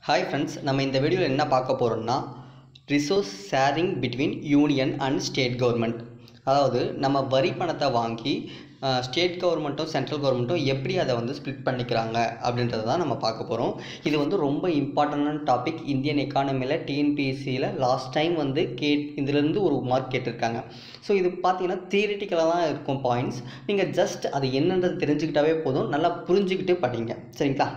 hi friends நம்ம இந்த வீடியோவில் என்ன பார்க்க போகிறோம்னா resource sharing between union and state government அதாவது நம்ம வரி பணத்தை வாங்கி ஸ்டேட் கவர்மெண்ட்டும் சென்ட்ரல் கவர்மெண்ட்டும் எப்படி அதை வந்து ஸ்ப்ளிட் பண்ணிக்கிறாங்க அப்படின்றத தான் நம்ம பார்க்க போகிறோம் இது வந்து ரொம்ப இம்பார்ட்டண்டான டாபிக் இந்தியன் எக்கானமியில் டிஎன்பிஎஸ்சியில் லாஸ்ட் டைம் வந்து கே இதுலேருந்து ஒரு மார்க் கேட்டிருக்காங்க ஸோ இது பார்த்தீங்கன்னா தியரிட்டிக்கலாக தான் இருக்கும் பாயிண்ட்ஸ் நீங்கள் ஜஸ்ட் அது என்னன்றது தெரிஞ்சுக்கிட்டாவே போதும் நல்லா புரிஞ்சுக்கிட்டு படிங்க சரிங்களா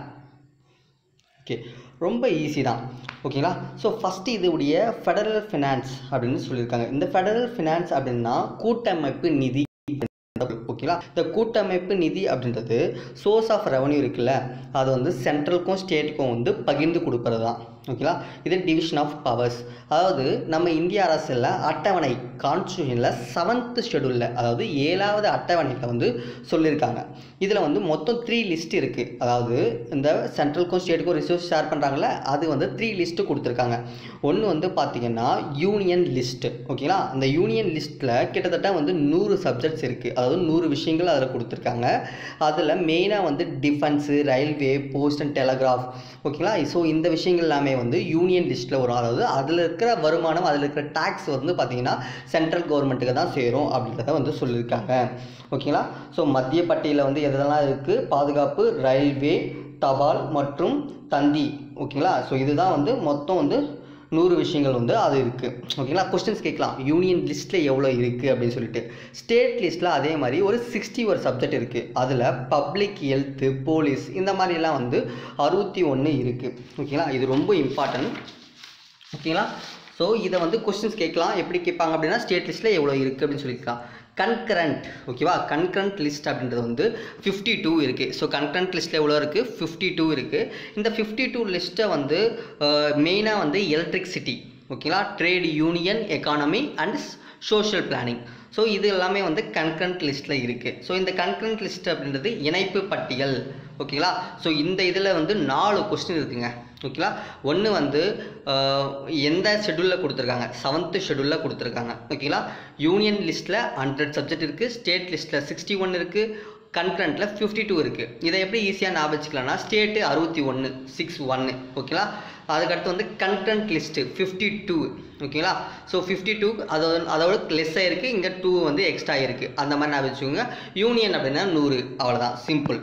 ஓகே ரொம்ப ஈஸி தான் ஓகேங்களா ஸோ ஃபஸ்ட்டு இதோடைய ஃபெடரல் ஃபினான்ஸ் அப்படின்னு சொல்லியிருக்காங்க இந்த ஃபெடரல் ஃபினான்ஸ் அப்படின்னா கூட்டமைப்பு நிதி ஓகேங்களா இந்த கூட்டமைப்பு நிதி அப்படின்றது சோர்ஸ் ஆஃப் ரெவன்யூ இருக்குல்ல அது வந்து சென்ட்ரலுக்கும் ஸ்டேட்டுக்கும் வந்து பகிர்ந்து கொடுக்கறது தான் ஓகேங்களா இது டிவிஷன் ஆஃப் பவர்ஸ் அதாவது நம்ம இந்திய அரசில் அட்டவணை கான்ஸ்டியூஷனில் செவன்த் ஷெடியூலில் அதாவது ஏழாவது அட்டவணையில் வந்து சொல்லியிருக்காங்க இதில் வந்து மொத்தம் த்ரீ லிஸ்ட் இருக்குது அதாவது இந்த சென்ட்ரலுக்கும் ஸ்டேட்டுக்கும் ரிசோர்ஸ் ஷேர் பண்ணுறாங்களே அது வந்து த்ரீ லிஸ்ட்டு கொடுத்துருக்காங்க ஒன்று வந்து பார்த்திங்கன்னா யூனியன் லிஸ்ட்டு ஓகேங்களா அந்த யூனியன் லிஸ்ட்டில் கிட்டத்தட்ட வந்து நூறு சப்ஜெக்ட்ஸ் இருக்குது அதாவது நூறு விஷயங்கள் அதில் கொடுத்துருக்காங்க அதில் மெயினாக வந்து defence railway post and telegraph ஓகேங்களா ஸோ இந்த விஷயங்கள் எல்லாமே வந்து யூனியன் லிஸ்ட்டில் வரும் அதாவது அதில் இருக்கிற வருமானம் அதில் இருக்கிற டேக்ஸ் வந்து பார்த்திங்கன்னா சென்ட்ரல் கவர்மெண்ட்டுக்கு தான் சேரும் அப்படின்றத வந்து சொல்லியிருக்காங்க ஓகேங்களா ஸோ மத்திய பட்டியலில் வந்து எதெல்லாம் இருக்குது பாதுகாப்பு ரயில்வே தபால் மற்றும் தந்தி ஓகேங்களா ஸோ இதுதான் வந்து மொத்தம் வந்து நூறு விஷயங்கள் வந்து அது இருக்குது ஓகேங்களா கொஸ்டின்ஸ் கேட்கலாம் யூனியன் லிஸ்ட்டில் எவ்வளோ இருக்குது அப்படின்னு சொல்லிட்டு ஸ்டேட் லிஸ்ட்டில் அதே மாதிரி ஒரு சிக்ஸ்டி ஒரு சப்ஜெக்ட் இருக்குது அதில் பப்ளிக் ஹெல்த்து போலீஸ் இந்த மாதிரிலாம் வந்து அறுபத்தி ஒன்று இருக்குது ஓகேங்களா இது ரொம்ப இம்பார்ட்டன்ட் ஓகேங்களா ஸோ இதை வந்து கொஸ்டின்ஸ் கேட்கலாம் எப்படி கேட்பாங்க அப்படின்னா ஸ்டேட் லிஸ்ட்டில் எவ்வளோ இருக்குது அப்படின்னு சொல்லியிருக்கலாம் கன்கரண்ட் ஓகேவா கன்கரண்ட் லிஸ்ட் அப்படின்றது வந்து ஃபிஃப்டி டூ இருக்குது ஸோ கன்கரண்ட் லிஸ்ட்டில் எவ்வளோ இருக்குது ஃபிஃப்டி டூ இருக்குது இந்த ஃபிஃப்டி டூ லிஸ்ட்டை வந்து மெயினாக வந்து எலக்ட்ரிக்சிட்டி ஓகேங்களா trade union economy and social planning so இது எல்லாமே வந்து கன்கரண்ட் லிஸ்ட்டில் இருக்குது ஸோ இந்த கன்கரண்ட் லிஸ்ட் அப்படின்றது இணைப்பு பட்டியல் ஓகேங்களா ஸோ இந்த இதில் வந்து நாலு கொஸ்டின் இருக்குங்க ஓகேங்களா ஒன்று வந்து எந்த ஷெடியூலில் கொடுத்துருக்காங்க செவன்த்து ஷெடியூலில் கொடுத்துருக்காங்க ஓகேங்களா யூனியன் லிஸ்ட்டில் ஹண்ட்ரட் சப்ஜெக்ட் இருக்குது ஸ்டேட் லிஸ்ட்டில் சிக்ஸ்டி ஒன் இருக்குது கன்கரண்ட்டில் ஃபிஃப்டி டூ இருக்குது இதை எப்படி ஈஸியாக ஞாபகம் வச்சுக்கலாம்னா ஸ்டேட்டு அறுபத்தி ஒன்று சிக்ஸ் ஒன்று ஓகேங்களா அதுக்கடுத்து வந்து கன்கரண்ட் லிஸ்ட்டு ஃபிஃப்டி டூ ஓகேங்களா ஸோ ஃபிஃப்டி டூ அதோட அதோட லெஸ்ஸாக இருக்குது இங்கே டூ வந்து எக்ஸ்ட்ரா இருக்குது அந்த மாதிரி ஞாபகம் வச்சுக்கோங்க யூனியன் அப்படின்னா நூறு அவ்வளோதான் சிம்பிள்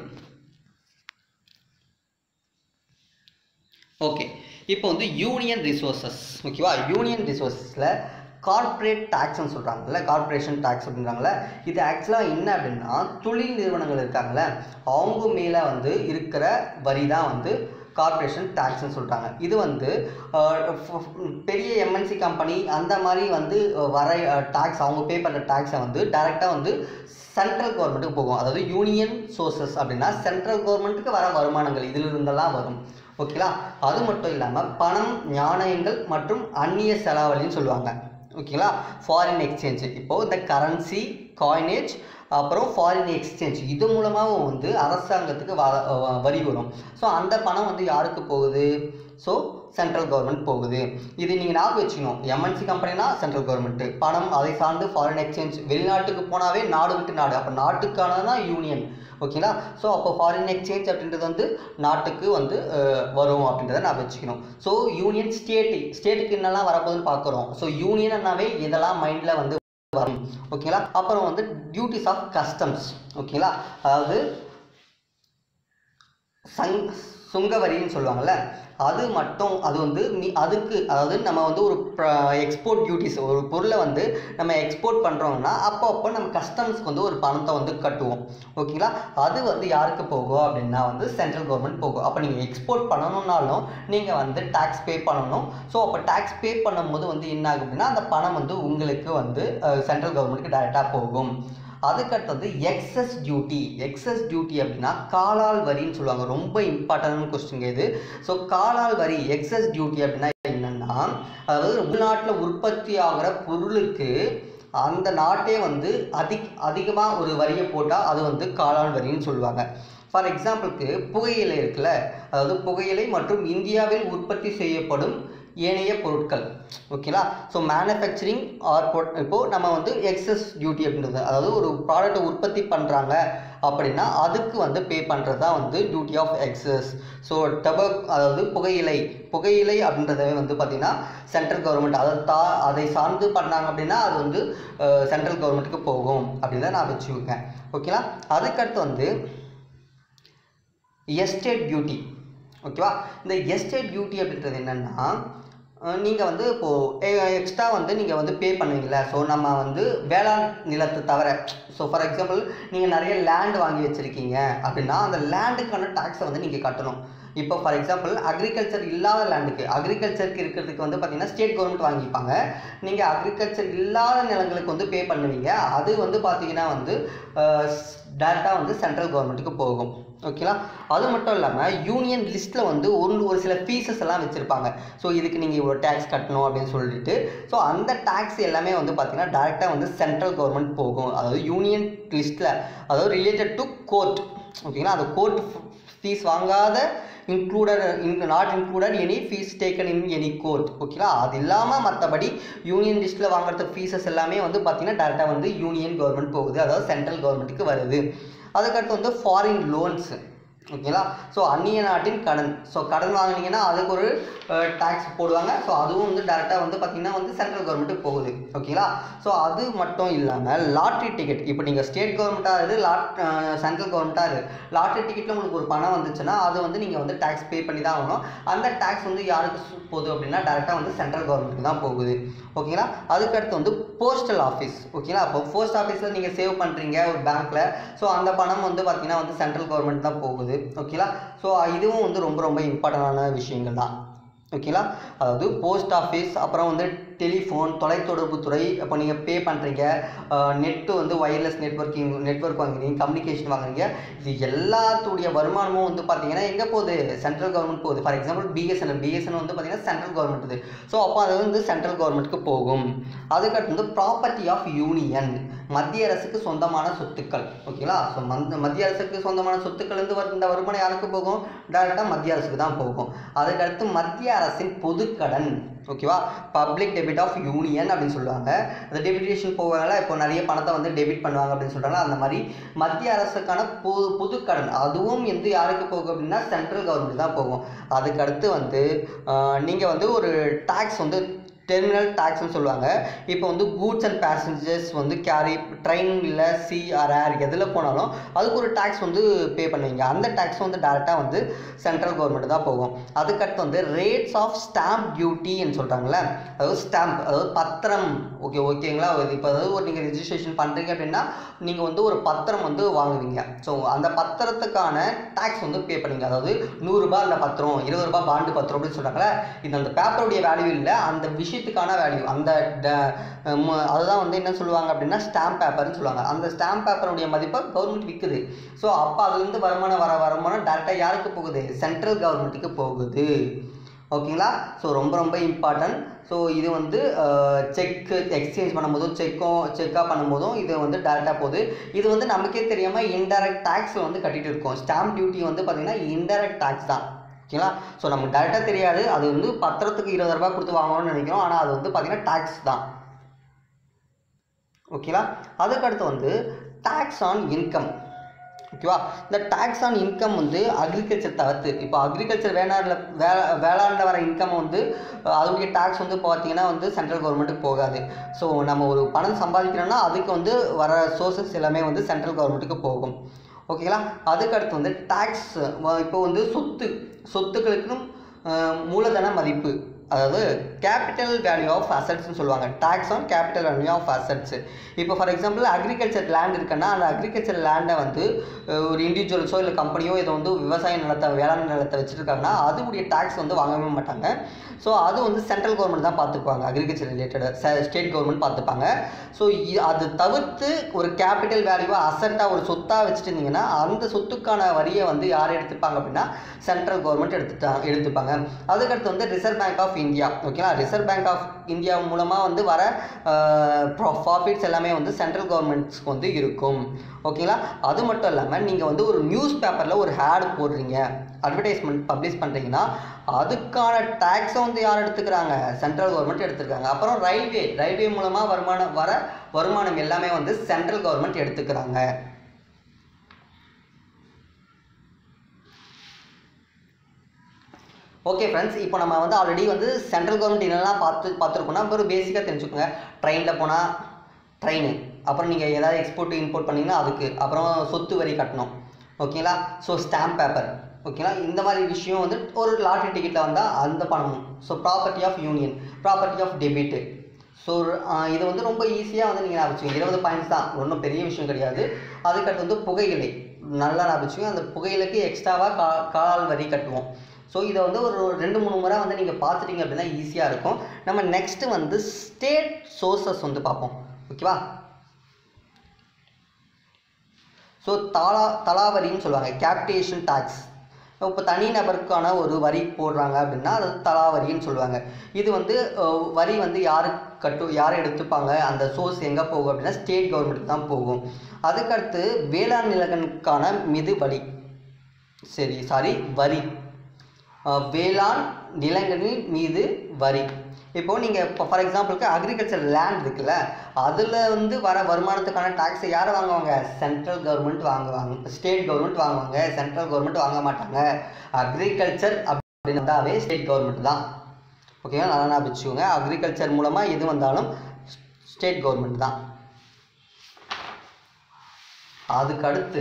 ஓகே இப்போ வந்து யூனியன் ரிசோர்ஸஸ் ஓகேவா யூனியன் ரிசோர்ஸில் கார்ப்பரேட் டேக்ஸ்னு சொல்கிறாங்கல்ல கார்ப்பரேஷன் டேக்ஸ் அப்படின்றாங்களே இது ஆக்சுவலாக என்ன அப்படின்னா தொழில் நிறுவனங்கள் இருக்காங்களே அவங்க மேலே வந்து இருக்கிற வரி தான் வந்து கார்ப்பரேஷன் டேக்ஸ்னு சொல்கிறாங்க இது வந்து பெரிய எம்என்சி கம்பெனி அந்த மாதிரி வந்து வர டேக்ஸ் அவங்க பே பண்ணுற டேக்ஸை வந்து டைரெக்டாக வந்து சென்ட்ரல் கவர்மெண்ட்டுக்கு போகும் அதாவது யூனியன் சோர்சஸ் அப்படின்னா சென்ட்ரல் கவர்மெண்ட்டுக்கு வர வருமானங்கள் இதில் இருந்தெல்லாம் வரும் ஓகேங்களா அது மட்டும் இல்லாமல் பணம் நாணயங்கள் மற்றும் அந்நிய செலாவளின்னு சொல்லுவாங்க ஓகேங்களா ஃபாரின் எக்ஸ்சேஞ்ச் இப்போது இந்த கரன்சி காயினேஜ் அப்புறம் ஃபாரின் எக்ஸ்சேஞ்ச் இது மூலமாகவும் வந்து அரசாங்கத்துக்கு வ வரி வரும் ஸோ அந்த பணம் வந்து யாருக்கு போகுது ஸோ சென்ட்ரல் கவர்மெண்ட் போகுது இது நீங்கள் ஞாபகம் வச்சுக்கணும் எம்என்சி கம்பெனினா சென்ட்ரல் கவர்மெண்ட்டு பணம் அதை சார்ந்து ஃபாரின் எக்ஸ்சேஞ்ச் வெளிநாட்டுக்கு போனாவே நாடு விட்டு நாடு அப்போ நாட்டுக்கானது தான் யூனியன் ஓகேங்களா ஸோ அப்போ ஃபாரின் எக்ஸ்சேஞ்ச் அப்படின்றது வந்து நாட்டுக்கு வந்து வரும் அப்படின்றத நான் வச்சுக்கணும் ஸோ யூனியன் ஸ்டேட்டு ஸ்டேட்டுக்கு என்னெல்லாம் வரப்போகுதுன்னு பார்க்குறோம் ஸோ யூனியன்னாவே இதெல்லாம் மைண்டில் வந்து வரும் ஓகேங்களா அப்புறம் வந்து டியூட்டிஸ் ஆஃப் கஸ்டம்ஸ் ஓகேங்களா அதாவது சங் சுங்கவரின்னு சொல்லுவாங்கள்ல அது மட்டும் அது வந்து நீ அதுக்கு அதாவது நம்ம வந்து ஒரு எக்ஸ்போர்ட் டியூட்டிஸ் ஒரு பொருளை வந்து நம்ம எக்ஸ்போர்ட் பண்ணுறோம்னா அப்போ அப்போ நம்ம கஸ்டம்ஸ்க்கு வந்து ஒரு பணத்தை வந்து கட்டுவோம் ஓகேங்களா அது வந்து யாருக்கு போகும் அப்படின்னா வந்து சென்ட்ரல் கவர்மெண்ட் போகும் அப்போ நீங்கள் எக்ஸ்போர்ட் பண்ணணும்னாலும் நீங்கள் வந்து டேக்ஸ் பே பண்ணணும் ஸோ அப்போ டேக்ஸ் பே பண்ணும்போது வந்து என்ன ஆகும் அப்படின்னா அந்த பணம் வந்து உங்களுக்கு வந்து சென்ட்ரல் கவர்மெண்ட்டுக்கு டைரெக்டாக போகும் அதுக்கடுத்தது எக்ஸஸ் டியூட்டி எக்ஸஸ் டியூட்டி அப்படின்னா காலால் வரின்னு சொல்லுவாங்க ரொம்ப இம்பார்ட்டன்டான கொஸ்டின் இது ஸோ காலால் வரி எக்ஸஸ் டியூட்டி அப்படின்னா என்னென்னா அதாவது உள்நாட்டில் உற்பத்தி ஆகிற பொருளுக்கு அந்த நாட்டே வந்து அதிக அதிகமாக ஒரு வரியை போட்டால் அது வந்து காலால் வரின்னு சொல்லுவாங்க ஃபார் எக்ஸாம்பிளுக்கு புகையிலை இருக்குல்ல அதாவது புகையிலை மற்றும் இந்தியாவில் உற்பத்தி செய்யப்படும் ஏனைய பொருட்கள் ஓகேங்களா ஸோ மேனுஃபேக்சரிங் ஆர் இப்போது நம்ம வந்து எக்ஸஸ் டியூட்டி அப்படின்றது அதாவது ஒரு ப்ராடக்ட்டை உற்பத்தி பண்ணுறாங்க அப்படின்னா அதுக்கு வந்து பே பண்ணுறது தான் வந்து டியூட்டி ஆஃப் எக்ஸஸ் ஸோ டபக் அதாவது புகையிலை புகையிலை அப்படின்றதவே வந்து பார்த்திங்கன்னா சென்ட்ரல் கவர்மெண்ட் அதை தா அதை சார்ந்து பண்ணாங்க அப்படின்னா அது வந்து சென்ட்ரல் கவர்மெண்ட்டுக்கு போகும் அப்படின்னு தான் நான் வச்சுக்கோங்க ஓகேங்களா அதுக்கடுத்து வந்து எஸ்டேட் டியூட்டி ஓகேவா இந்த எஸ்டேட் டியூட்டி அப்படின்றது என்னென்னா நீங்கள் வந்து இப்போது எக்ஸ்ட்ரா வந்து நீங்கள் வந்து பே பண்ணுவீங்களா ஸோ நம்ம வந்து வேளாண் நிலத்தை தவிர ஸோ ஃபார் எக்ஸாம்பிள் நீங்கள் நிறைய லேண்ட் வாங்கி வச்சுருக்கீங்க அப்படின்னா அந்த லேண்டுக்கான டேக்ஸை வந்து நீங்கள் கட்டணும் இப்போ ஃபார் எக்ஸாம்பிள் அக்ரிகல்ச்சர் இல்லாத லேண்டுக்கு அக்ரிகல்ச்சருக்கு இருக்கிறதுக்கு வந்து பார்த்தீங்கன்னா ஸ்டேட் கவர்மெண்ட் வாங்கிப்பாங்க நீங்கள் அக்ரிகல்ச்சர் இல்லாத நிலங்களுக்கு வந்து பே பண்ணுவீங்க அது வந்து பார்த்தீங்கன்னா வந்து டேரெக்டாக வந்து சென்ட்ரல் கவர்மெண்ட்டுக்கு போகும் ஓகேங்களா அது மட்டும் இல்லாமல் யூனியன் லிஸ்ட்டில் வந்து ஒரு ஒரு சில ஃபீஸஸ் எல்லாம் வச்சுருப்பாங்க ஸோ இதுக்கு நீங்கள் இவ்வளோ டேக்ஸ் கட்டணும் அப்படின்னு சொல்லிட்டு ஸோ அந்த டேக்ஸ் எல்லாமே வந்து பார்த்தீங்கன்னா டேரெக்டாக வந்து சென்ட்ரல் கவர்மெண்ட் போகும் அதாவது யூனியன் லிஸ்ட்டில் அதாவது ரிலேட்டட் டு கோர்ட் ஓகேங்களா அந்த கோர்ட் ஃபீஸ் வாங்காத included not included any fee taken in any court ஓகேங்களா அது இல்லாமல் மற்றபடி யூனியன் லிஸ்ட்டில் வாங்குறது ஃபீஸஸ் எல்லாமே வந்து பார்த்தீங்கன்னா டேரெக்டாக வந்து யூனியன் கவர்மெண்ட் போகுது அதாவது சென்ட்ரல் கவர்மெண்ட்டுக்கு வருது அதுக்கடுத்து வந்து ஃபாரின் லோன்ஸ் ஓகேங்களா ஸோ அந்நிய நாட்டின் கடன் ஸோ கடன் வாங்கினீங்கன்னா அதுக்கு ஒரு டேக்ஸ் போடுவாங்க ஸோ அதுவும் வந்து டேரெக்டாக வந்து பார்த்திங்கன்னா வந்து சென்ட்ரல் கவர்மெண்ட்டுக்கு போகுது ஓகேங்களா ஸோ அது மட்டும் இல்லாமல் லாட்ரி டிக்கெட் இப்போ நீங்கள் ஸ்டேட் கவர்மெண்ட்டாக இரு லாட் சென்ட்ரல் கவர்மெண்ட்டாக இரு லாட்ரி டிக்கெட்டில் உங்களுக்கு ஒரு பணம் வந்துச்சுன்னா அது வந்து நீங்கள் வந்து டேக்ஸ் பே பண்ணி தான் ஆகணும் அந்த டேக்ஸ் வந்து யாருக்கு சு- போகுது அப்படின்னா டேரெக்டாக வந்து சென்ட்ரல் கவர்மெண்ட்டுக்கு தான் போகுது ஓகேங்களா அதுக்கடுத்து வந்து போஸ்டல் ஆஃபீஸ் ஓகேங்களா அப்போ போஸ்ட் ஆஃபீஸில் நீங்கள் சேவ் பண்ணுறீங்க ஒரு பேங்க்கில் ஸோ அந்த பணம் வந்து பார்த்தீங்கன்னா வந்து சென்ட்ரல் கவர்மெண்ட் தான் போகுது ஓகேங்களா ஸோ இதுவும் வந்து ரொம்ப ரொம்ப இம்பார்ட்டண்டான விஷயங்கள் தான் ஓகேங்களா அதாவது போஸ்ட் ஆஃபீஸ் அப்புறம் வந்து டெலிஃபோன் தொலைத்தொடர்பு துறை அப்போ நீங்கள் பே பண்ணுறீங்க நெட்டு வந்து ஒயர்லெஸ் நெட்வொர்க்கிங் நெட்வொர்க் வாங்குறீங்க கம்யூனிகேஷன் வாங்குறீங்க இது எல்லாத்துடைய வருமானமும் வந்து பார்த்தீங்கன்னா எங்கே போகுது சென்ட்ரல் கவர்மெண்ட் போகுது ஃபார் எக்ஸாம்பிள் பிஎஸ்என்எல் பிஎஸ்என்எல் வந்து பார்த்தீங்கன்னா சென்ட்ரல் கவர்மெண்ட் இது ஸோ அப்போ அது வந்து சென்ட்ரல் கவர்மெண்ட்டுக்கு போகும் அதுக்கடுத்து வந்து ப்ராப்பர்ட்டி ஆஃப் யூனியன் மத்திய அரசுக்கு சொந்தமான சொத்துக்கள் ஓகேங்களா ஸோ மந்த மத்திய அரசுக்கு சொந்தமான சொத்துக்கள் வந்து வரு- இந்த வருமானம் யாருக்கு போகும் டேரெக்டாக மத்திய அரசுக்கு தான் போகும் அதுக்கடுத்து மத்திய அரசின் பொதுக்கடன் ஓகேவா பப்ளிக் டெபிட் ஆஃப் யூனியன் அப்படின்னு சொல்லுவாங்க அந்த டெபிட்டேஷன் போவாங்கல்ல இப்போ நிறைய பணத்தை வந்து டெபிட் பண்ணுவாங்க அப்படின்னு சொல்கிறாங்க அந்த மாதிரி மத்திய அரசுக்கான பொது பொதுக்கடன் அதுவும் வந்து யாருக்கு போகும் அப்படின்னா சென்ட்ரல் கவர்மெண்ட் தான் போகும் அதுக்கடுத்து வந்து நீங்கள் வந்து ஒரு டேக்ஸ் வந்து டெர்மினல் டேக்ஸ்னு சொல்லுவாங்க இப்போ வந்து கூட்ஸ் அண்ட் பேசஞ்சர்ஸ் வந்து கேரி ட்ரெயின் இல்லை சி ஆர் ஏர் எதில் போனாலும் அதுக்கு ஒரு டேக்ஸ் வந்து பே பண்ணுவீங்க அந்த டேக்ஸ் வந்து டேரெக்டாக வந்து சென்ட்ரல் கவர்மெண்ட் தான் போகும் அதுக்கடுத்து வந்து ரேட்ஸ் ஆஃப் ஸ்டாம்ப் டியூட்டின்னு சொல்கிறாங்களே அதாவது ஸ்டாம்ப் அதாவது பத்திரம் ஓகே ஓகேங்களா இப்போ அதாவது ஒரு நீங்கள் ரெஜிஸ்ட்ரேஷன் பண்ணுறீங்க அப்படின்னா நீங்கள் வந்து ஒரு பத்திரம் வந்து வாங்குவீங்க ஸோ அந்த பத்திரத்துக்கான டேக்ஸ் வந்து பே பண்ணுவீங்க அதாவது நூறுரூபா அந்த பத்திரம் இருபது ரூபாய் பாண்டு பத்திரம் அப்படின்னு சொல்கிறாங்களே இது அந்த பேப்பருடைய வேல்யூ இல்லை அந்த விஷயத்துக்கான வேல்யூ அந்த ட- ம- அதுதான் வந்து என்ன சொல்லுவாங்க அப்படின்னா ஸ்டாம்ப் பேப்பர்னு சொல்லுவாங்க அந்த ஸ்டாம்ப் பேப்பருடைய மதிப்பை கவர்மெண்ட் விற்குது ஸோ அப்போ அதுலேருந்து வருமானம் வர வருமானம் டேரெக்டாக யாருக்கு போகுது சென்ட்ரல் கவர்மெண்ட்டுக்கு போகுது ஓகேங்களா ஸோ ரொம்ப ரொம்ப இம்பார்ட்டன்ட் ஸோ இது வந்து செக்கு எக்ஸ்சேஞ்ச் பண்ணும்போதும் செக்கும் செக்காக பண்ணும்போதும் இது வந்து டேரெக்டாக போகுது இது வந்து நமக்கே தெரியாமல் இன்டைரக்ட் டேக்ஸில் வந்து கட்டிட்டு இருக்கோம் ஸ்டாம்ப் டியூட்டி வந்து பார்த்திங்கன்னா இன்டைரக்ட் டேக்ஸ் தான் ஓகேங்களா ஸோ நமக்கு டேரெக்டாக தெரியாது அது வந்து பத்திரத்துக்கு இருபது ரூபாய் கொடுத்து வாங்கணும்னு நினைக்கிறோம் ஆனால் அது வந்து பார்த்திங்கன்னா டேக்ஸ் தான் ஓகேங்களா அதுக்கடுத்து வந்து டேக்ஸ் ஆன் இன்கம் ஓகேவா இந்த டேக்ஸ் ஆன் இன்கம் வந்து அக்ரிகல்ச்சர் தவிர்த்து இப்போ அக்ரிகல்ச்சர் வேளாண்ல வே வேளாண்ல வர இன்கம் வந்து அஹ், அதோடைய டேக்ஸ் வந்து பார்த்தீங்கன்னா வந்து சென்ட்ரல் கவர்மெண்ட்டுக்கு போகாது ஸோ நம்ம ஒரு பணம் சம்பாதிக்கிறோம்னா அதுக்கு வந்து வர சோர்சஸ் எல்லாமே வந்து சென்ட்ரல் கவர்மெண்ட்டுக்கு போகும் ஓகேங்களா அதுக்கடுத்து வந்து டேக்ஸ் இப்போ வந்து சொத்து சொத்துக்களுக்கும் அஹ், மூலதன மதிப்பு அதாவது கேபிட்டல் வேல்யூ ஆஃப் அசட்ஸ்னு சொல்லுவாங்க tax on capital value of assets இப்போ ஃபார் எக்ஸாம்பிள் அக்ரிகல்ச்சர் லேண்ட் இருக்குன்னா அந்த அக்ரிகல்ச்சர் லேண்டை வந்து அஹ், ஒரு இண்டிவிஜுவல்ஸோ இல்லை கம்பெனியோ இதை வந்து விவசாய நிலத்தை வேளாண் நிலத்தை வச்சுருக்காங்கன்னா அதுடைய டேக்ஸ் வந்து வாங்கவே மாட்டாங்க ஸோ அது வந்து சென்ட்ரல் கவர்மெண்ட் தான் பார்த்துக்குவாங்க அக்ரிகல்ச்சர் ரிலேட்டட் ஸ்டேட் கவர்மெண்ட் பார்த்துப்பாங்க ஸோ அது தவிர்த்து ஒரு கேபிட்டல் வேல்யூவை அசட்டாக ஒரு சொத்தாக வச்சுட்டு இருந்தீங்கன்னா அந்த சொத்துக்கான வரியை வந்து யார் எடுத்துப்பாங்க அப்படின்னா சென்ட்ரல் கவர்மெண்ட் எடுத்துட்டா எடுத்துப்பாங்க அதுக்கடுத்து வந்து ரிசர்வ் பேங்க் ஆஃப் இந்தியா ஓகேங்களா ரிசர்வ் பேங்க் ஆஃப் இந்தியா மூலமாக வந்து வர ப்ராஃபிட்ஸ் எல்லாமே வந்து சென்ட்ரல் கவர்மெண்ட்ஸ்க்கு வந்து இருக்கும் ஓகேங்களா அது மட்டும் இல்லாமல் நீங்கள் வந்து ஒரு நியூஸ் பேப்பரில் ஒரு ஹேட் போடுறீங்க அட்வர்டைஸ்மெண்ட் பப்ளிஷ் பண்ணுறீங்கன்னா அதுக்கான டேக்ஸை வந்து யார் எடுத்துக்கிறாங்க சென்ட்ரல் கவர்மெண்ட் எடுத்துக்கிறாங்க அப்புறம் ரயில்வே ரயில்வே மூலமாக வருமானம் வர வருமானம் எல்லாமே வந்து சென்ட்ரல் கவர்மெண்ட் எடுத்துக்கிறாங்க ஓகே ஃப்ரெண்ட்ஸ் இப்போ நம்ம வந்து ஆல்ரெடி வந்து சென்ட்ரல் கவர்மெண்ட் என்னெல்லாம் பார்த்து பார்த்துருக்கோம்னா ஒரு பேசிக்காக தெரிஞ்சுக்கோங்க ட்ரெயினில் போனால் ட்ரெயின் அப்புறம் நீங்கள் ஏதாவது எக்ஸ்போர்ட் இம்போர்ட் பண்ணீங்கன்னா அதுக்கு அப்புறம் சொத்து வரி கட்டணும் ஓகேங்களா ஸோ ஸ்டாம்ப் பேப்பர் ஓகேங்களா இந்த மாதிரி விஷயம் வந்து ஒரு லாட்ரி டிக்கெட்டில் வந்தால் அந்த பணம் so property of union property of debit so இது வந்து ரொம்ப ஈஸியாக வந்து நீங்கள் ஞாபகம் இருபது பாயிண்ட்ஸ் தான் ஒன்றும் பெரிய விஷயம் கிடையாது அதுக்கடுத்து வந்து புகையிலை நல்லா ஞாபகம் அந்த புகையிலைக்கு எக்ஸ்ட்ராவாக கா கால் வரி கட்டுவோம் ஸோ இதை வந்து ஒரு ரெண்டு மூணு முறை வந்து நீங்கள் பார்த்துட்டீங்க அப்படின்னா ஈஸியாக இருக்கும் நம்ம நெக்ஸ்ட்டு வந்து ஸ்டேட் சோர்சஸ் வந்து பார்ப்போம் ஓகேவா ஸோ தலா தலாவரின்னு சொல்லுவாங்க கேபிட்டேஷன் டேக்ஸ் இப்போ தனிநபருக்கான ஒரு வரி போடுறாங்க அப்படின்னா அது தலாவரின்னு சொல்லுவாங்க இது வந்து அஹ், வரி வந்து யாரு கட்டு யார் எடுத்துப்பாங்க அந்த சோர்ஸ் எங்கே போகும் அப்படின்னா ஸ்டேட் கவர்மெண்ட்டுக்கு தான் போகும் அதுக்கடுத்து வேளாண் நிலங்களுக்கான மிது வரி சரி சாரி வரி அஹ், வேளாண் நிலங்களின் மீது வரி இப்போ நீங்கள் இப்போ ஃபார் எக்ஸாம்பிளுக்கு அக்ரிகல்ச்சர் லேண்ட் இருக்குல்ல அதில் வந்து வர வருமானத்துக்கான டேக்ஸை யார் வாங்குவாங்க சென்ட்ரல் கவர்மெண்ட் வாங்குவாங்க ஸ்டேட் கவர்மெண்ட் வாங்குவாங்க சென்ட்ரல் கவர்மெண்ட் வாங்க மாட்டாங்க அக்ரிகல்ச்சர் அப்படின்னு வந்தாவே ஸ்டேட் கவர்மெண்ட் தான் ஓகேவா நல்லா ஞாபகம் வச்சுக்கோங்க அக்ரிகல்ச்சர் மூலமாக எது வந்தாலும் ஸ்டேட் கவர்மெண்ட் தான் அதுக்கு அடுத்து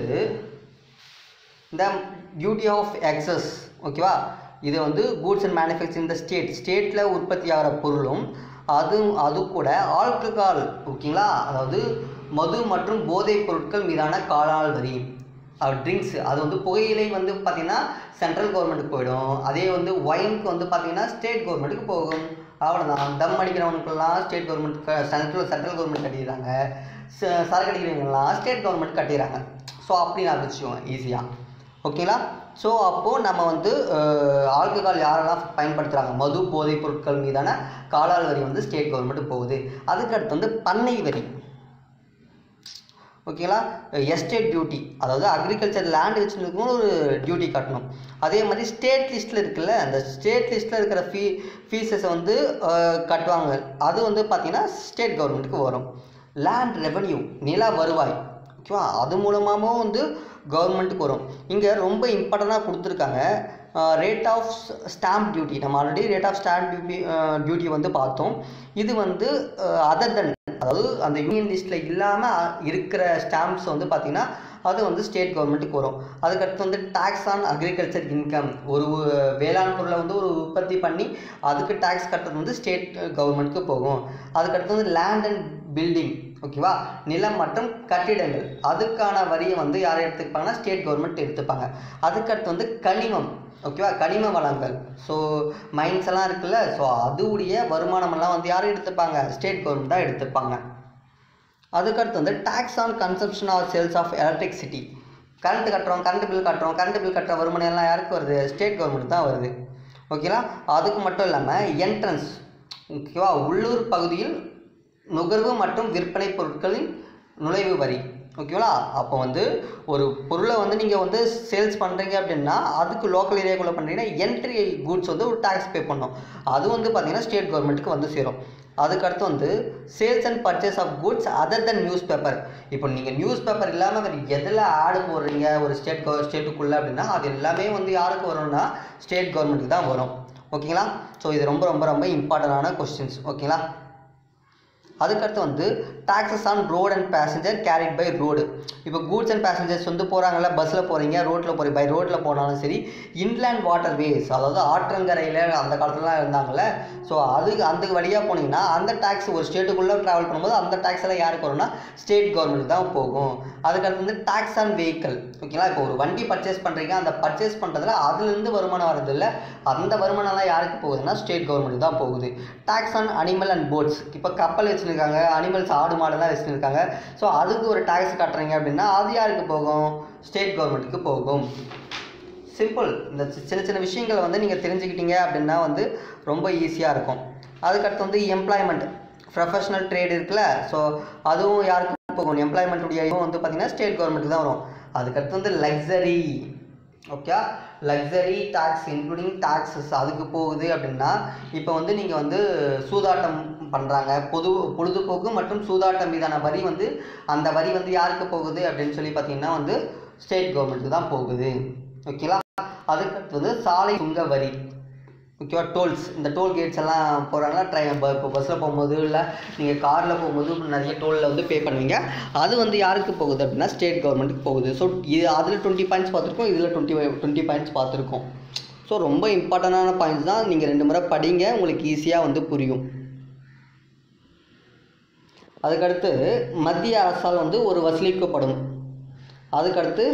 இந்த டியூட்டி ஆஃப் எக்ஸஸ் ஓகேவா இது வந்து கூட்ஸ் அண்ட் மேனுஃபேக்சரிங் இந்த ஸ்டேட் ஸ்டேட்டில் உற்பத்தி ஆகிற பொருளும் அது அது கூட ஆல்கஹால் ஓகேங்களா அதாவது மது மற்றும் போதைப் பொருட்கள் மீதான காலால் வரி ட்ரிங்க்ஸ் அது வந்து புகையிலை வந்து பார்த்திங்கன்னா சென்ட்ரல் கவர்மெண்ட்டுக்கு போயிடும் அதே வந்து ஒயினுக்கு வந்து பார்த்திங்கன்னா ஸ்டேட் கவர்மெண்ட்டுக்கு போகும் அவ்வளோதான் தம் அடிக்கிறவனுக்கெல்லாம் state government central central government கட்டிடுறாங்க ச- சரக்கு அடிக்கிறவங்கெல்லாம் ஸ்டேட் கவர்மெண்ட் கட்டிடுறாங்க ஸோ அப்படி நான் வச்சுக்கோங்க ஈஸியாக ஓகேங்களா ஸோ அப்போது நம்ம வந்து ஆல்கஹால் யாரெல்லாம் பயன்படுத்துகிறாங்க மது போதைப் பொருட்கள் மீதான காலால் வரி வந்து ஸ்டேட் கவர்மெண்ட் போகுது அதுக்கடுத்து வந்து பண்ணை வரி ஓகேங்களா எஸ்டேட் டியூட்டி அதாவது அக்ரிகல்ச்சர் லேண்ட் வச்சுருக்கவங்க ஒரு டியூட்டி கட்டணும் அதே மாதிரி ஸ்டேட் லிஸ்ட்டில் இருக்குல்ல அந்த ஸ்டேட் லிஸ்ட்டில் இருக்கிற ஃபீ ஃபீஸஸை வந்து அஹ், கட்டுவாங்க அது வந்து பார்த்திங்கன்னா ஸ்டேட் கவர்மெண்ட்டுக்கு வரும் லேண்ட் ரெவன்யூ நில வருவாய் ஓகேவா அது மூலமாகவும் வந்து கவர்மெண்ட்டுக்கு வரும் இங்கே ரொம்ப இம்பார்ட்டண்ட்டாக கொடுத்துருக்காங்க ரேட் ஆஃப் ஸ்டாம்ப் டியூட்டி நம்ம already rate of stamp duty duty வந்து பார்த்தோம் இது வந்து அதர் தென் அதாவது அந்த யூனியன் லிஸ்ட்டில் இல்லாமல் இருக்கிற ஸ்டாம்ப்ஸ் வந்து பார்த்திங்கன்னா அது வந்து ஸ்டேட் கவர்மெண்ட்டுக்கு வரும் அதுக்கடுத்து வந்து டேக்ஸ் ஆன் அக்ரிகல்ச்சர் இன்கம் ஒரு வேளாண் பொருளை வந்து ஒரு உற்பத்தி பண்ணி அதுக்கு டேக்ஸ் கட்டுறது வந்து ஸ்டேட் கவர்மெண்ட்டுக்கு போகும் அதுக்கடுத்து வந்து லேண்ட் அண்ட் பில்டிங் ஓகேவா நிலம் மற்றும் கட்டிடங்கள் அதுக்கான வரியை வந்து யார் எடுத்துப்பாங்கன்னா ஸ்டேட் கவர்மெண்ட் எடுத்துப்பாங்க அதுக்கடுத்து வந்து கனிமம் ஓகேவா கனிம வளங்கள் ஸோ மைன்ஸ் எல்லாம் இருக்குல்ல ஸோ அதுவுடைய வருமானமெல்லாம் வந்து யார் எடுத்துப்பாங்க ஸ்டேட் கவர்மெண்ட் தான் எடுத்துப்பாங்க அதுக்கடுத்து வந்து tax on consumption or sales of electricity current கட்டுறோம் கரண்ட் பில் கட்டுறோம் கரண்ட் பில் கட்டுற வருமானம் எல்லாம் யாருக்கு வருது ஸ்டேட் கவர்மெண்ட் தான் வருது ஓகேங்களா அதுக்கு மட்டும் இல்லாமல் என்ட்ரன்ஸ் ஓகேவா உள்ளூர் பகுதியில் நுகர்வு மற்றும் விற்பனை பொருட்களின் நுழைவு வரி ஓகேங்களா அப்போ வந்து ஒரு பொருளை வந்து நீங்கள் வந்து சேல்ஸ் பண்ணுறீங்க அப்படின்னா அதுக்கு லோக்கல் ஏரியாக்குள்ளே பண்ணுறீங்கன்னா என்ட்ரி கூட்ஸ் வந்து ஒரு டேக்ஸ் பே பண்ணணும் அது வந்து பார்த்தீங்கன்னா ஸ்டேட் கவர்மெண்ட்டுக்கு வந்து சேரும் அதுக்கடுத்து வந்து sales and purchase of goods other than newspaper இப்போ நீங்கள் நியூஸ் பேப்பர் இல்லாமல் வேறு எதில் ஆடு போடுறீங்க ஒரு ஸ்டேட் கவர் ஸ்டேட்டுக்குள்ளே அப்படின்னா அது எல்லாமே வந்து யாருக்கு வரும்னா ஸ்டேட் கவர்மெண்ட்டுக்கு தான் வரும் ஓகேங்களா ஸோ இது ரொம்ப ரொம்ப ரொம்ப இம்பார்ட்டண்டான கொஸ்டின்ஸ் ஓகேங்களா அதுக்கடுத்து வந்து taxes on road and passenger carried by road இப்போ கூட்ஸ் அண்ட் பேசஞ்சர்ஸ் வந்து போகிறாங்கல்ல பஸ்ஸில் போகிறீங்க ரோட்டில் போகிறீங்க பை ரோட்டில் போனாலும் சரி இன்லேண்ட் வாட்டர் வேஸ் அதாவது ஆற்றங்கரையில் அந்த காலத்துலலாம் இருந்தாங்கல்ல ஸோ அது அந்த வழியாக போனீங்கன்னா அந்த டேக்ஸ் ஒரு ஸ்டேட்டுக்குள்ளே ட்ராவல் பண்ணும்போது அந்த டேக்ஸ் எல்லாம் யாருக்கு வரும்னா ஸ்டேட் கவர்மெண்ட் தான் போகும் அதுக்கடுத்து வந்து டாக்ஸ் ஆன் வெஹிக்கல் ஓகேங்களா இப்போ ஒரு வண்டி பர்ச்சேஸ் பண்ணுறீங்க அந்த பர்ச்சேஸ் பண்ணுறதுல அதுலேருந்து வருமானம் வருது இல்லை அந்த வருமானம்லாம் யாருக்கு போகுதுன்னா ஸ்டேட் கவர்மெண்ட் தான் போகுது tax on animal and boats இப்போ கப்பல் வச்சுருக்காங்க அனிமல்ஸ் ஆடு மாடெல்லாம் வச்சுருக்காங்க ஸோ அதுக்கு ஒரு டேக்ஸ் கட்டுறீங்க அப்படின்னா அது யாருக்கு போகும் ஸ்டேட் கவர்மெண்ட்டுக்கு போகும் சிம்பிள் இந்த சி- சின்ன சின்ன விஷயங்களை வந்து நீங்கள் தெரிஞ்சுக்கிட்டீங்க அப்படின்னா வந்து ரொம்ப ஈஸியாக இருக்கும் அதுக்கடுத்து வந்து எம்ப்ளாய்மெண்ட் ப்ரொஃபஷனல் ட்ரேட் இருக்குல்ல ஸோ அதுவும் யாருக்கு போகும் எம்ப்ளாய்மெண்ட்டுடைய இதுவும் வந்து பார்த்திங்கன்னா ஸ்டேட் கவர்மெண்ட்டுக்கு தான் வரும் அதுக்கடுத்து வந்து luxury okay luxury tax including taxes அதுக்கு போகுது அப்படின்னா இப்போ வந்து நீங்கள் வந்து சூதாட்டம் பண்ணுறாங்க பொது பொழுதுபோக்கு மற்றும் சூதாட்டம் மீதான வரி வந்து அந்த வரி வந்து யாருக்கு போகுது அப்படின்னு சொல்லி பார்த்தீங்கன்னா வந்து ஸ்டேட் கவர்மெண்ட்டுக்கு தான் போகுது ஓகேங்களா அதுக்கடுத்து வந்து சாலை சுங்க வரி ஓகேவா டோல்ஸ் இந்த டோல் கேட்ஸ் எல்லாம் போகிறாங்களா ட்ரெயின் இப்போ பஸ்ஸில் போகும்போது இல்லை நீங்கள் காரில் போகும்போது நிறைய டோலில் வந்து பே பண்ணுவீங்க அது வந்து யாருக்கு போகுது அப்படின்னா ஸ்டேட் கவர்மெண்ட்டுக்கு போகுது ஸோ இது அதில் டுவெண்ட்டி பாயிண்ட்ஸ் பார்த்துருக்கோம் இதில் டுவெண்ட்டி டுவெண்ட்டி பாயிண்ட்ஸ் பார்த்துருக்கோம் ஸோ ரொம்ப இம்பார்ட்டண்டான பாயிண்ட்ஸ் தான் நீங்கள் ரெண்டு முறை படிங்க உங்களுக்கு ஈஸியாக வந்து புரியும் அதுக்கடுத்து மத்திய அரசால் வந்து ஒரு வசூலிக்கப்படும் அதுக்கடுத்து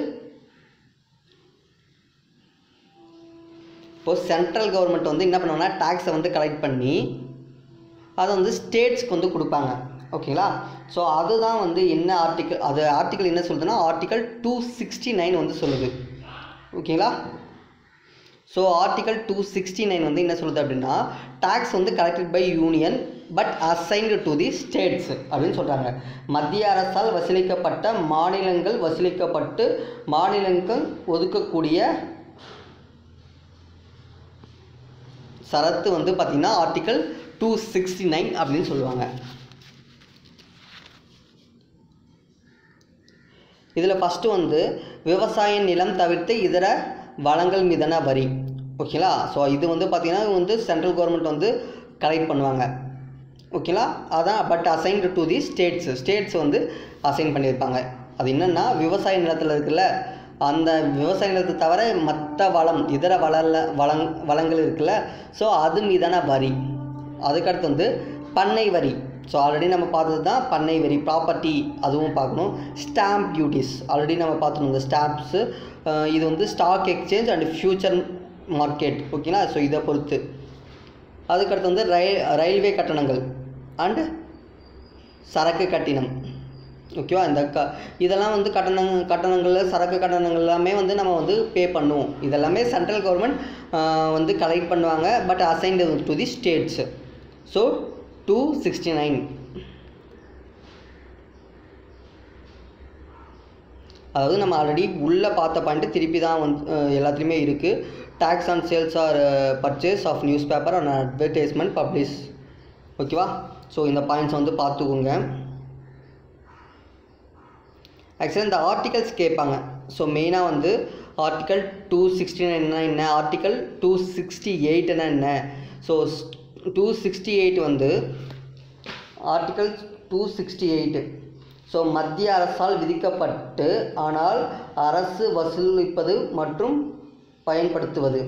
இப்போ சென்ட்ரல் கவர்மெண்ட் வந்து என்ன பண்ணுவாங்கன்னா டேக்ஸை வந்து கலெக்ட் பண்ணி அதை வந்து ஸ்டேட்ஸ்க்கு வந்து கொடுப்பாங்க ஓகேங்களா ஸோ அதுதான் வந்து என்ன ஆர்டிக்கல் அது ஆர்டிக்கல் என்ன சொல்லுதுன்னா ஆர்டிக்கல் டூ சிக்ஸ்டி நைன் வந்து சொல்லுது ஓகேங்களா so article two sixty nine வந்து என்ன சொல்லுது அப்படின்னா டேக்ஸ் வந்து collected by union but assigned to the states அப்படின்னு சொல்கிறாங்க மத்திய அரசால் வசூலிக்கப்பட்ட மாநிலங்கள் வசூலிக்கப்பட்டு மாநிலங்கள் ஒதுக்கக்கூடிய சரத்து வந்து பார்த்திங்கன்னா ஆர்டிகல் டூ சிக்ஸ்டி நைன் அப்படின்னு சொல்லுவாங்க இதில் ஃபஸ்ட்டு வந்து விவசாய நிலம் தவிர்த்து இதர வளங்கள் மீதான வரி ஓகேங்களா ஸோ இது வந்து பார்த்திங்கன்னா வந்து சென்ட்ரல் கவர்மெண்ட் வந்து கலெக்ட் பண்ணுவாங்க ஓகேங்களா அதான் but assigned to the states states வந்து அசைன் பண்ணியிருப்பாங்க அது என்னென்னா விவசாய நிலத்தில் இருக்குல்ல அந்த விவசாய நிலத்தை தவிர மற்ற வளம் இதர வளல வளங் வளங்கள் இருக்குல்ல ஸோ அது மீதான வரி அதுக்கடுத்து வந்து பண்ணை வரி ஸோ ஆல்ரெடி நம்ம பார்த்தது தான் பண்ணை வரி ப்ராப்பர்ட்டி அதுவும் பார்க்கணும் ஸ்டாம்ப் டியூட்டிஸ் ஆல்ரெடி நம்ம பார்த்துருந்தோம் இந்த ஸ்டாம்ப்ஸு இது வந்து stock exchange and future market ஓகேங்களா ஸோ இதை பொறுத்து அதுக்கடுத்து வந்து ரயில் ரயில்வே கட்டணங்கள் அண்டு சரக்கு கட்டணம் ஓகேவா இந்த க இதெல்லாம் வந்து கட்டணங் கட்டணங்கள் சரக்கு கட்டணங்கள் எல்லாமே வந்து நம்ம வந்து பே பண்ணுவோம் இதெல்லாமே சென்ட்ரல் கவர்மெண்ட் வந்து கலெக்ட் பண்ணுவாங்க but assigned to the states so two sixty nine அதாவது நம்ம ஆல்ரெடி உள்ளே பார்த்த பாயிண்ட்டு திருப்பி தான் வந்து அஹ், எல்லாத்துலேயுமே இருக்குது tax on sales or purchase of newspaper and advertisement publish ஓகேவா ஸோ இந்த பாயிண்ட்ஸ் வந்து பார்த்துக்கோங்க ஆக்சுவலாக இந்த ஆர்டிகல்ஸ் கேட்பாங்க ஸோ மெயினாக வந்து ஆர்டிகல் டூ சிக்ஸ்டி நைன்னா என்ன ஆர்டிகல் டூ சிக்ஸ்டி எயிட்னா என்ன ஸோ டூ சிக்ஸ்டி எயிட் வந்து article two sixty eight so மத்திய அரசால் விதிக்கப்பட்டு ஆனால் அரசு வசூலிப்பது மற்றும் பயன்படுத்துவது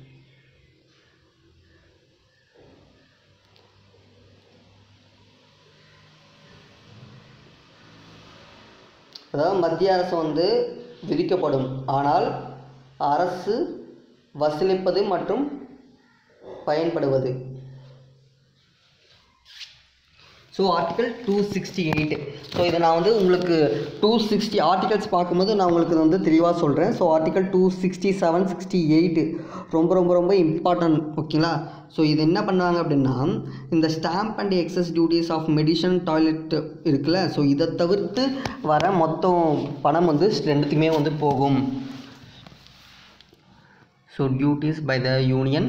அதாவது மத்திய அரசு வந்து விதிக்கப்படும் ஆனால் அரசு வசூலிப்பது மற்றும் பயன்படுவது so article two sixty eight so இதை நான் வந்து உங்களுக்கு டூ சிக்ஸ்டி ஆர்டிகல்ஸ் பார்க்கும்போது நான் உங்களுக்கு வந்து தெளிவாக சொல்கிறேன் so article two sixty seven sixty eight ரொம்ப ரொம்ப ரொம்ப இம்பார்ட்டன்ட் ஓகேங்களா ஸோ இது என்ன பண்ணுவாங்க அப்படின்னா இந்த stamp and excess duties of medicine toilet இருக்குல்ல ஸோ இதை தவிர்த்து வர மொத்தம் பணம் வந்து ரெண்டுத்துக்குமே வந்து போகும் so duties by the union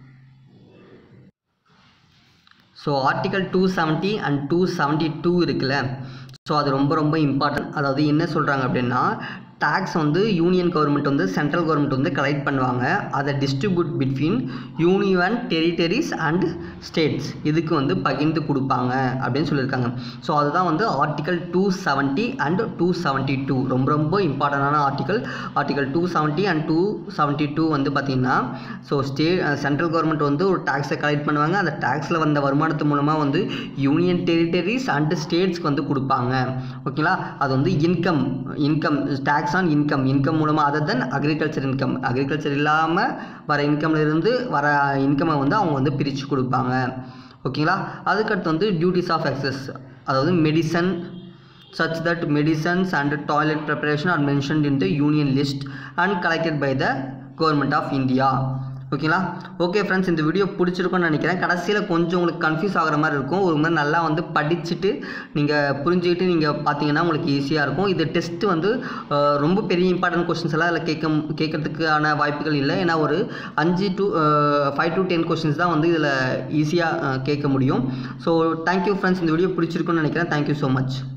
so article two seventy and two seventy two இருக்குல்ல ஸோ அது ரொம்ப ரொம்ப இம்பார்ட்டன்ட் அதாவது என்ன சொல்கிறாங்க அப்படின்னா டேக்ஸ் வந்து யூனியன் கவர்மெண்ட் வந்து சென்ட்ரல் கவர்மெண்ட் வந்து கலெக்ட் பண்ணுவாங்க அதை distribute between union territories and states இதுக்கு வந்து பகிர்ந்து கொடுப்பாங்க அப்படின்னு சொல்லியிருக்காங்க ஸோ அதுதான் வந்து article two seventy and two seventy two ரொம்ப ரொம்ப இம்பார்ட்டண்டான article article two seventy and two seventy two வந்து பார்த்திங்கன்னா ஸோ ஸ்டே சென்ட்ரல் கவர்மெண்ட் வந்து ஒரு டேக்ஸை கலெக்ட் பண்ணுவாங்க அந்த டேக்ஸில் வந்த வருமானத்து மூலமாக வந்து யூனியன் டெரிட்டரிஸ் அண்ட் ஸ்டேட்ஸ்க்கு வந்து கொடுப்பாங்க ஓகேங்களா அது வந்து income income tax on income income மூலமாக other than agriculture income agriculture இல்லாமல் வர இன்கம்ல இருந்து வர இன்கமை வந்து அவங்க வந்து பிரித்து கொடுப்பாங்க ஓகேங்களா அதுக்கடுத்து வந்து டியூட்டிஸ் ஆஃப் எக்ஸஸ் அதாவது medicine such that medicines and toilet preparation are mentioned in the union list and collected by the government of India ஓகேங்களா ஓகே ஃப்ரெண்ட்ஸ் இந்த வீடியோ பிடிச்சிருக்கும்னு நினைக்கிறேன் கடைசியில் கொஞ்சம் உங்களுக்கு கன்ஃபியூஸ் ஆகிற மாதிரி இருக்கும் ஒரு மாதிரி நல்லா வந்து படிச்சுட்டு நீங்கள் புரிஞ்சுக்கிட்டு நீங்கள் பார்த்தீங்கன்னா உங்களுக்கு ஈஸியாக இருக்கும் இது டெஸ்ட் வந்து அஹ், ரொம்ப பெரிய இம்பார்ட்டன்ட் கொஸ்டின்ஸ் எல்லாம் அதில் கேட்க கேட்கறதுக்கான வாய்ப்புகள் இல்லை ஏன்னா ஒரு அஞ்சு to five to ten questions தான் வந்து இதில் ஈஸியாக கேட்க முடியும் ஸோ தேங்க்யூ ஃப்ரெண்ட்ஸ் இந்த வீடியோ பிடிச்சிருக்குன்னு நினைக்கிறேன் தேங்க்யூ ஸோ மச்